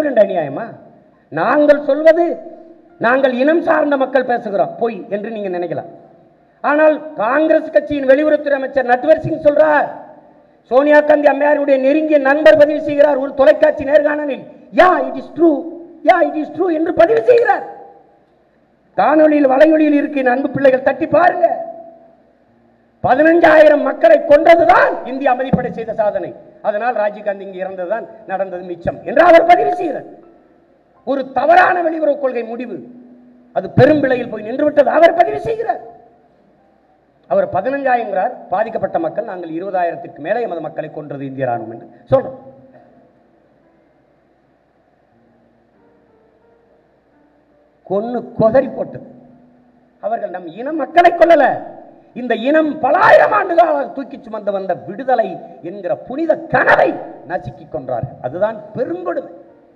ஒன்று ரெண்டு அநியாயமா நாங்கள் சொல்வது நாங்கள் இனம் சார்ந்த மக்கள் பேசுகிறோம் பொய் என்று நீங்க நினைக்கலாம் ஆனால் காங்கிரஸ் கட்சியின் வெளியுறவுத்துறை அமைச்சர் நட்வர் சிங் சொல்றார் சோனியா காந்தி அம்மையாருடைய நெருங்கிய நண்பர் பதிவு செய்கிறார் ஒரு தொலைக்காட்சி நேர்காணலில் yeah it is true yeah it is true என்று பதிவு செய்கிறார் காணொளியில் வலையொலியில் இருக்க என் அன்பு பிள்ளைகள் தட்டி பாருங்க பதினஞ்சாயிரம் மக்களை கொன்றதுதான் இந்திய அமைதிப்படை செய்த சாதனை அதனால் ராஜீவ்காந்தி இங்கு இறந்ததுதான் நடந்தது மிச்சம் என்று அவர் பதிவு செய்கிறார் ஒரு தவறான வெளியுறவு கொள்கை முடிவு அது பெரும் பிழையில் போய் நின்றுவிட்டது அவர் பதிவு செய்கிறார் அவர் பதினஞ்சாயிரங்கிறார் பாதிக்கப்பட்ட மக்கள் நாங்கள் இருபதாயிரத்துக்கு மேலே எமது மக்களை கொன்றது இந்திய ராணுவம் என்று சொல்றோம் கொன்னு கொதறி போட்டது அவர்கள் நம் இன மக்களை கொல்லல இந்த இனம் பலாயிரம் ஆண்டுகளாக தூக்கி சுமந்து வந்த விடுதலை என்கிற புனித கனவை நசுக்கி கொன்றார்கள் அதுதான் பெருங்கொடுமை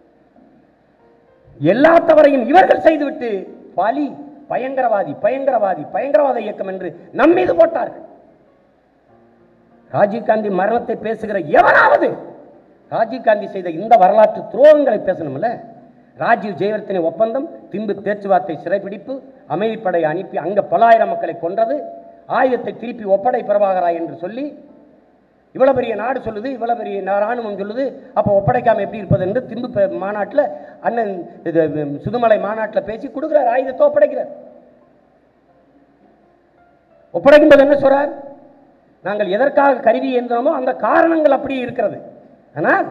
எல்லா தவறையும் இவர்கள் செய்துவிட்டு பலி பயங்கரவாதி பயங்கரவாதி பயங்கரவாத இயக்கம் என்று நம் மீது போட்டார்கள் ராஜீவ்காந்தி மரணத்தை பேசுகிற எவனாவது ராஜீவ்காந்தி செய்த இந்த வரலாற்று துரோகங்களை பேசணும்ல ராஜீவ் ஜெயவர்த்தனை ஒப்பந்தம் திம்பு பேச்சுவார்த்தை சிறைப்பிடிப்பு அமைதிப்படை அனுப்பி அங்க பலாயிரம் மக்களை கொன்றது ஆயுதத்தை திருப்பி ஒப்படை பிரபாகரா என்று சொல்லி இவ்வளவு பெரிய நாடு சொல்லுது இவ்வளவு பெரிய நா- ராணுவம் சொல்லுது அப்போ ஒப்படைக்காம எப்படி இருப்பது என்று திம்பு பே- மாநாட்டுல அண்ணன் இது ம், சுதுமலை மாநாட்டுல பேசி கொடுக்குறார் ஆயுதத்தை ஒப்படைக்கிறார் ஒப்படைக்கும் போது என்ன சொல்றார் நாங்கள் எதற்காக கருவி ஏந்தினோமோ அந்த காரணங்கள் அப்படியே இருக்கிறது ஆனால்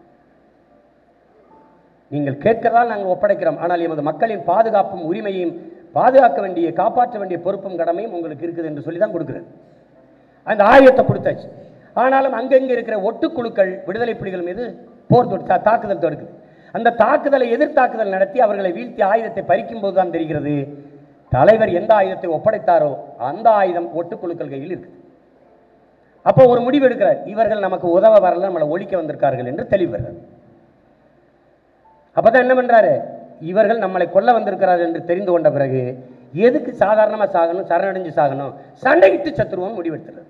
நீங்கள் கேட்கிறதால் நாங்கள் ஒப்படைக்கிறோம் ஆனால் எமது மக்களின் பாதுகாப்பும் உரிமையையும் பாதுகாக்க வேண்டிய காப்பாற்ற வேண்டிய பொறுப்பும் கடமையும் உங்களுக்கு இருக்குது என்று சொல்லி தான் கொடுக்குறது அந்த ஆயுதத்தை கொடுத்தாச்சு ஆனாலும் அங்கங்கே இருக்கிற ஒட்டுக்குழுக்கள் விடுதலை புலிகள் மீது போர் தொடு தா- தாக்குதல் தொடுக்குது அந்த தாக்குதலை எதிர்த்தாக்குதல் நடத்தி அவர்களை வீழ்த்தி ஆயுதத்தை பறிக்கும் போது தான் தெரிகிறது தலைவர் எந்த ஆயுதத்தை ஒப்படைத்தாரோ அந்த ஆயுதம் ஒட்டுக்குழுக்கள் கையில் இருக்குது அப்போ ஒரு முடிவு எடுக்கிறார் இவர்கள் நமக்கு உதவ வரல நம்மளை ஒழிக்க வந்திருக்கார்கள் என்று தெளிவு வருகிறது அப்பதான் என்ன பண்றாரு இவர்கள் நம்மளை கொல்ல வந்திருக்கிறார்கள் என்று தெரிந்து கொண்ட பிறகு எதுக்கு சாதாரணமா சாகணும் சரணடைஞ்சு சாகணும் சண்டையிட்டு சத்துருவோம் முடிவெடுத்துறாரு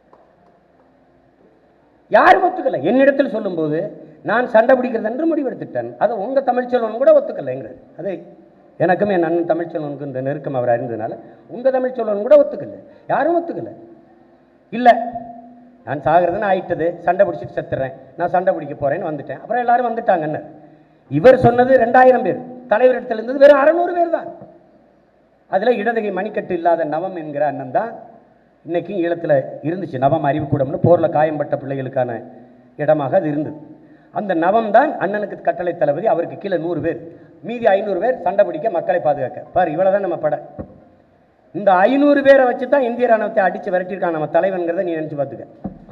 யாரும் ஒத்துக்கல என்னிடத்தில் சொல்லும்போது நான் சண்டை பிடிக்கிறது என்று முடிவெடுத்துட்டேன் அதை உங்க தமிழ்ச்செல்வன் கூட ஒத்துக்கலைங்கிறது அது எனக்கும் என் அண்ணன் தமிழ்ச்செல்வனுக்கும் இந்த நெருக்கம் அவர் அறிந்ததுனால உங்க தமிழ்ச்செல்வன் கூட ஒத்துக்கல யாரும் ஒத்துக்கல இல்ல நான் சாகிறதுன்னு ஆயிட்டது சண்டை பிடிச்சிட்டு செத்துறேன் நான் சண்டை பிடிக்க போறேன்னு வந்துட்டேன் அப்புறம் எல்லாரும் வந்துட்டாங்கன்னு இவர் சொன்னது ரெண்டாயிரம் பேர் தலைவர் இடத்துல இருந்தது வெறும் அறநூறு பேர் தான் அதுல இடதுகை மணிக்கட்டு இல்லாத நவம் என்கிற அண்ணன் தான் இன்னைக்கும் ஈழத்துல இருந்துச்சு நவம் அறிவுக்கூடம்னு போர்ல காயம்பட்ட பிள்ளைகளுக்கான இடமாக அது இருந்தது அந்த நவம் தான் அண்ணனுக்கு கட்டளை தளபதி அவருக்கு கீழே நூறு பேர் மீதி ஐநூறு பேர் சண்டை பிடிக்க மக்களை பாதுகாக்க பாரு இவ்வளவுதான் நம்ம படை இந்த ஐநூறு பேரை வச்சு தான் இந்திய ராணுவத்தை அடிச்சு விரட்டியிருக்கான் நம்ம தலைவன்கிறத நீ நினைச்சு பார்த்துக்க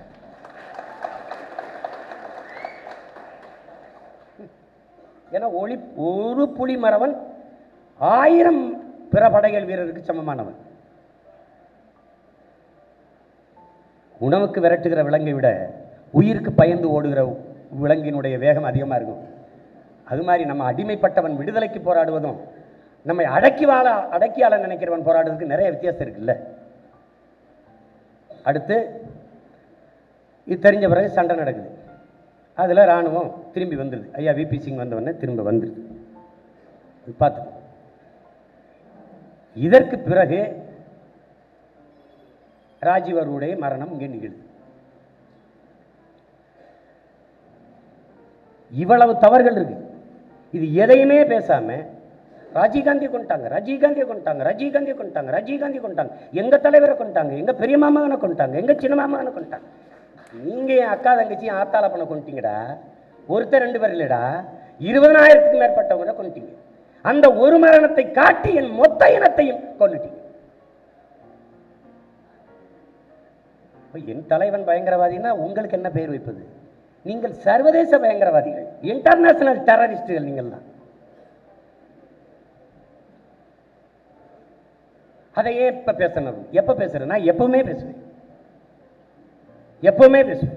ஏன்னா ஒளி ஒரு புலி மறவன் ஆயிரம் பிற படைகள் வீரருக்கு சமமானவன் உணவுக்கு விரட்டுகிற விலங்கை விட உயிருக்கு பயந்து ஓடுகிற விலங்கினுடைய வேகம் அதிகமாக இருக்கும் அது மாதிரி நம்ம அடிமைப்பட்டவன் விடுதலைக்கு போராடுவதும் நம்மை அடக்கி வாழ அடக்கி ஆள நினைக்கிறவன் போராடுறதுக்கு நிறைய வித்தியாசம் இருக்குல்ல அடுத்து இது தெரிஞ்ச பிறகு சண்டை நடக்குது அதில் ராணுவம் திரும்பி வந்துடுது ஐயா விபி சிங் வந்தவொடனே திரும்ப வந்துடுது இது பார்த்து இதற்கு பிறகு ராஜீவ் அவர்களுடைய மரணம் இங்கே நிகழுது இவ்வளவு தவறுகள் இருக்கு இது எதையுமே பேசாம ராஜீவ்காந்தியை கொண்டாங்க ராஜீவ்காந்தியை கொண்டாங்க ராஜீவ்காந்தியை கொண்டாங்க ராஜீவ்காந்தியை கொண்டாங்க எங்க தலைவரை கொண்டாங்க எங்க பெரிய மாமகனை கொண்டாங்க எங்க சின்ன மாமகனை கொண்டாங்க நீங்க என் அக்கா தங்கச்சியும் ஆத்தாள பண்ண கொண்டுட்டீங்கடா ஒருத்தர் ரெண்டு பேர் இல்லடா இருபதனாயிரத்துக்கு மேற்பட்டவங்களை கொண்டுட்டீங்க அந்த ஒரு மரணத்தை காட்டி என் மொத்த இனத்தையும் கொண்டுட்டீங்க இப்ப என் தலைவன் பயங்கரவாதினா உங்களுக்கு என்ன பெயர் வைப்பது நீங்கள் சர்வதேச பயங்கரவாதிகள் இன்டர்நேஷனல் டெரரிஸ்டுகள் நீங்கள் தான் அதை ஏன் இப்ப பேசணும் எப்ப பேசுறேன் நான் எப்பவுமே பேசுவேன் எப்பவுமே பேசுவேன்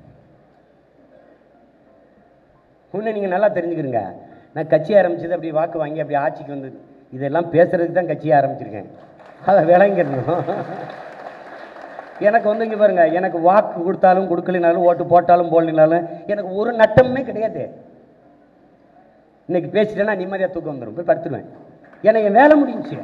ஒன்று நீங்கள் நல்லா தெரிஞ்சுக்கிறீங்க நான் கட்சி ஆரம்பிச்சது அப்படி வாக்கு வாங்கி அப்படி ஆட்சிக்கு வந்து இதெல்லாம் பேசுறதுக்கு தான் கட்சியை ஆரம்பிச்சிருக்கேன் அதை விளங்கிடணும் எனக்கு வந்து இங்கே பாருங்க எனக்கு வாக்கு கொடுத்தாலும் கொடுக்கலினாலும் ஓட்டு போட்டாலும் போடலினாலும் எனக்கு ஒரு நட்டமுமே கிடையாது இன்னைக்கு பேசிட்டேன்னா நிம்மதியாக தூக்கம் வந்துடும் போய் படுத்துருவேன் ஏன்னா என் வேலை முடிஞ்சுச்சு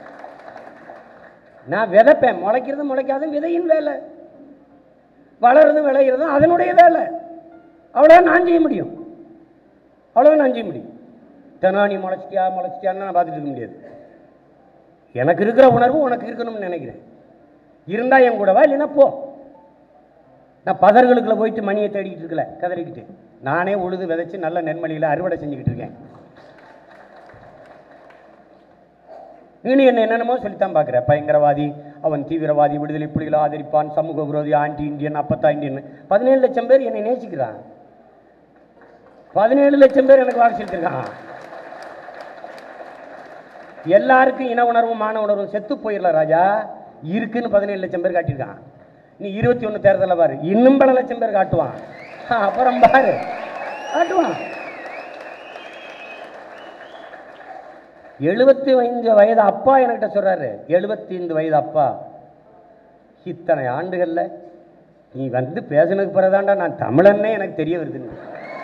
நான் விதைப்பேன் முளைக்கிறது முளைக்காத விதையின் வேலை வளர்றதும் விளையிறதும் அதனுடைய வேலை அவ்வளோ நான் செய்ய முடியும் அவ்வளோ நான் செய்ய முடியும் தினம் நீ முளைச்சிட்டியா முளைச்சிட்டியான்னு நான் பார்த்துட்டு இருக்க முடியாது எனக்கு இருக்கிற உணர்வு உனக்கு இருக்கணும்னு நினைக்கிறேன் இருந்தா என் கூட வா இல்லைன்னா போ நான் பதர்களுக்குள்ள போயிட்டு மணியை தேடிக்கிட்டு இருக்கல கதறிக்கிட்டு நானே உழுது விதைச்சு நல்ல நெல்மணியில் அறுவடை செஞ்சுக்கிட்டு இருக்கேன் இனி என்ன என்னென்னமோ சொல்லித்தான் பார்க்குற பயங்கரவாதி அவன் தீவிரவாதி விடுதலை புலிகளை ஆதரிப்பான் சமூக விரோதி ஆன்டி இந்தியன் அப்பத்தா இந்தியன் பதினேழு லட்சம் பேர் என்னை நேசிக்கிறான் பதினேழு லட்சம் பேர் எனக்கு வாக்கு செலுத்திருக்கான் எல்லாருக்கும் இன உணர்வும் மான உணர்வும் செத்து போயிடல ராஜா இருக்குன்னு பதினேழு லட்சம் பேர் காட்டியிருக்கான் நீ இருபத்தி ஒன்று தேர்தலில் பாரு இன்னும் பல லட்சம் பேர் காட்டுவான் ஆ, அப்புறம் பாரு காட்டுவான் எழுபத்தி ஐந்து வயது அப்பா என்கிட்ட சொல்றாரு எழுபத்தி ஐந்து வயது அப்பா இத்தனை ஆண்டுகள்ல நீ வந்து பேசினதுக்கு பிறகுதான்டா நான் தமிழன்னே எனக்கு தெரிய வருதுன்னு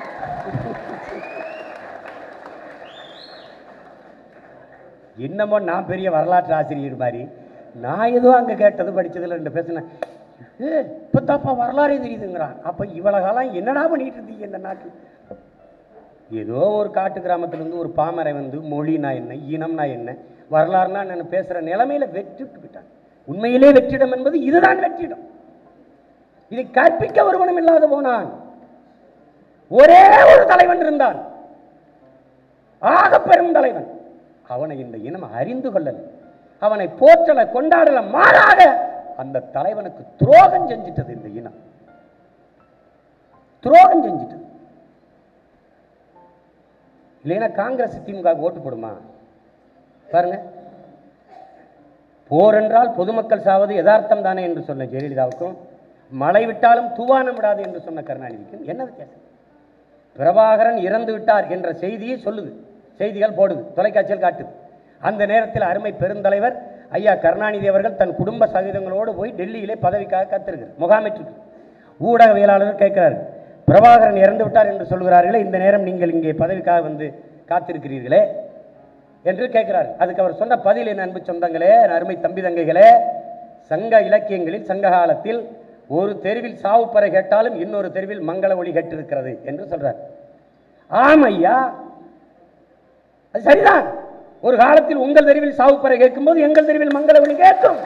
என்னமோ நான் பெரிய வரலாற்று ஆசிரியர் மாதிரி நான் ஏதோ அங்கே கேட்டது படிச்சதுல ரெண்டு பேசினேன் ஏ இப்போ தாப்பா வரலாறே தெரியுதுங்கிறான் அப்போ இவ்வளவு காலம் என்னடா பண்ணிட்டு இருந்தீங்க இந்த நாட்டில் ஏதோ ஒரு காட்டு கிராமத்துலேருந்து ஒரு பாமரை வந்து மொழினா என்ன இனம்னா என்ன வரலாறுனா நான் பேசுகிற நிலைமையில வெற்றிட்டு விட்டான் உண்மையிலே வெற்றிடம் என்பது இதுதான் வெற்றிடம் இதை கற்பிக்க ஒருவனும் இல்லாத போனான் ஒரே ஒரு தலைவன் இருந்தான் ஆக பெரும் தலைவன் அவனை இந்த இனம் அறிந்து கொள்ளல அவனை போற்றல கொண்டாடல மாறாக அந்த தலைவனுக்கு துரோகம் செஞ்சிட்டது இந்த இனம் துரோகம் செஞ்சிட்டது இல்லைன்னா காங்கிரஸ் திமுக ஓட்டு போடுமா பாருங்க போர் என்றால் பொதுமக்கள் சாவது யதார்த்தம் தானே என்று சொன்ன ஜெயலலிதாவுக்கும் மழை விட்டாலும் தூவானம் விடாது என்று சொன்ன கருணாநிதிக்கும் என்ன வித்தியாசம் பிரபாகரன் இறந்து விட்டார் என்ற செய்தியை சொல்லுது செய்திகள் போடுது தொலைக்காட்சியில் காட்டுது அந்த நேரத்தில் அருமை பெருந்தலைவர் ஐயா கருணாநிதி அவர்கள் தன் குடும்ப சகிதங்களோடு போய் டெல்லியிலே பதவிக்காக காத்திருக்கிறார் முகாமிட்டு ஊடகவியலாளர் கேட்கிறார் பிரபாகரன் இறந்து விட்டார் என்று சொல்கிறார்களே இந்த நேரம் நீங்கள் இங்கே பதவிக்காக வந்து காத்திருக்கிறீர்களே என்று கேட்கிறார் அதுக்கு அவர் சொன்ன பதில் என் அன்பு சொந்தங்களே என் அருமை தம்பி தங்கைகளே சங்க இலக்கியங்களில் சங்க காலத்தில் ஒரு தெருவில் சாவுப்பறை கேட்டாலும் இன்னொரு தெருவில் மங்கள ஒளி கேட்டிருக்கிறது என்று சொல்றார் ஆம் ஐயா அது சரிதான் ஒரு காலத்தில் உங்கள் தெருவில் சாவுப்பறை கேட்கும்போது எங்கள் தெருவில் மங்கள ஒளி கேட்கும்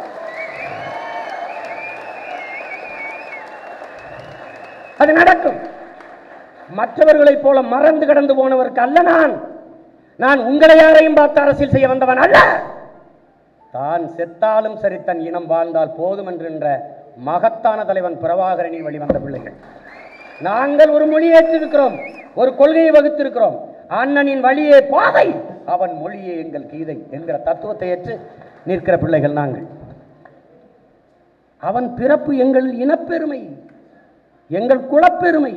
அது நடக்கும் மற்றவர்களைப் போல மறந்து கடந்து போனவருக்கு அல்ல நான் நான் உங்களை யாரையும் பார்த்து அரசியல் செய்ய வந்தவன் அல்ல தான் செத்தாலும் சரி தன் இனம் வாழ்ந்தால் போதும் என்கின்ற மகத்தான தலைவன் பிரபாகரனில் வெளிவந்த பிள்ளைகள் நாங்கள் ஒரு மொழி ஏற்றிருக்கிறோம் ஒரு கொள்கையை வகுத்திருக்கிறோம் அண்ணனின் வழியே பாதை அவன் மொழியே எங்கள் கீதை என்கிற தத்துவத்தை ஏற்று நிற்கிற பிள்ளைகள் நாங்கள் அவன் பிறப்பு எங்கள் இனப்பெருமை எங்கள் குலப்பெருமை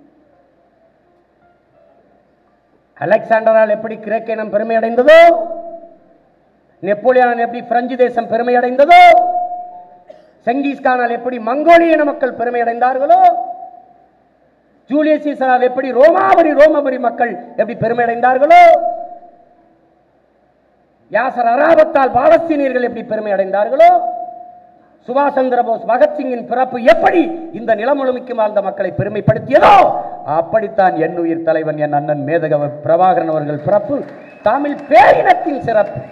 அலெக்சாண்டரால் எப்படி கிரேக்க இனம் பெருமை அடைந்ததோ நெப்போலியனால் எப்படி பிரெஞ்சு தேசம் பெருமை அடைந்ததோ செங்கிஸ்கானால் எப்படி மங்கோலிய இன மக்கள் பெருமை அடைந்தார்களோ ஜூலியஸ் சீசரால் எப்படி ரோமாபுரி ரோமபுரி மக்கள் எப்படி பெருமை அடைந்தார்களோ யாசர் அராபத்தால் பாலஸ்தீனியர்கள் எப்படி பெருமை அடைந்தார்களோ சுபாஷ் சந்திர போஸ் பகத்சிங்கின் பிறப்பு எப்படி இந்த நிலம் முழுமைக்கும் வாழ்ந்த மக்களை பெருமைப்படுத்தியதோ அப்படித்தான் என் உயிர் தலைவன் என் அண்ணன் மேதகவ பிரபாகரன் அவர்கள் பிறப்பு தமிழ் பேரினத்தின் சிறப்பு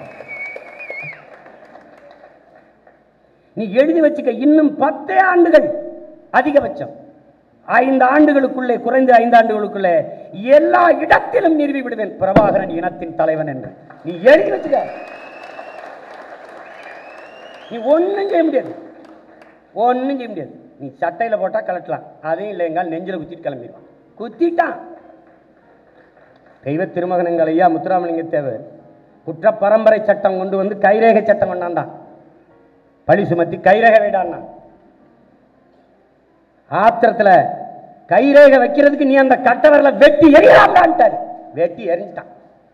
நீ எழுதி வச்சுக்க இன்னும் பத்தே ஆண்டுகள் அதிகபட்சம் ஐந்து ஆண்டுகளுக்குள்ளே குறைந்த ஐந்து ஆண்டுகளுக்குள்ளே எல்லா இடத்திலும் நிறுவி விடுவேன் பிரபாகரன் இனத்தின் தலைவன் என்று நீ எழுதி வச்சுக்க நீ ஒண்ணும் செய்ய முடியாது ஒண்ணும் செய்ய முடியாது நீ சட்டையில போட்டா கலட்டலாம் அதையும் இல்லைங்கால் நெஞ்சில குத்திட்டு கிளம்பிடுவான் குத்திட்டான் தெய்வ திருமகனங்கள் ஐயா முத்துராமலிங்க தேவர் குற்ற பரம்பரை சட்டம் கொண்டு வந்து கைரேகை சட்டம் கொண்டாந்தான் பழி சுமத்தி கைரேகை வைடான்னா ஆத்திரத்துல கைரேகை வைக்கிறதுக்கு நீ அந்த கட்டவரில் வெட்டி எறியலாம்டான்ட்டார் வெட்டி எரிஞ்சிட்டான்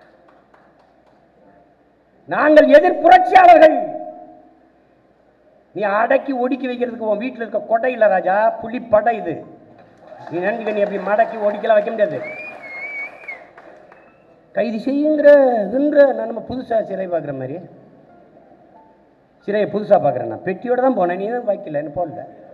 நாங்கள் எதிர் புரட்சியாளர்கள் நீ அடக்கி ஒடுக்கி வைக்கிறதுக்கு உன் வீட்டில் இருக்க கொடை இல்லை ராஜா புலி படை இது நீ நினைச்சுக்க நீ அப்படி மடக்கி ஒடிக்கலாம் வைக்க முடியாது கைது செய்யுங்கிற இதுன்ற நான் நம்ம புதுசாக சிறை பார்க்குற மாதிரி சிறையை புதுசாக பார்க்குறேன் நான் பெட்டியோட தான் போனேன் நீ தான் வைக்கல என்ன போடல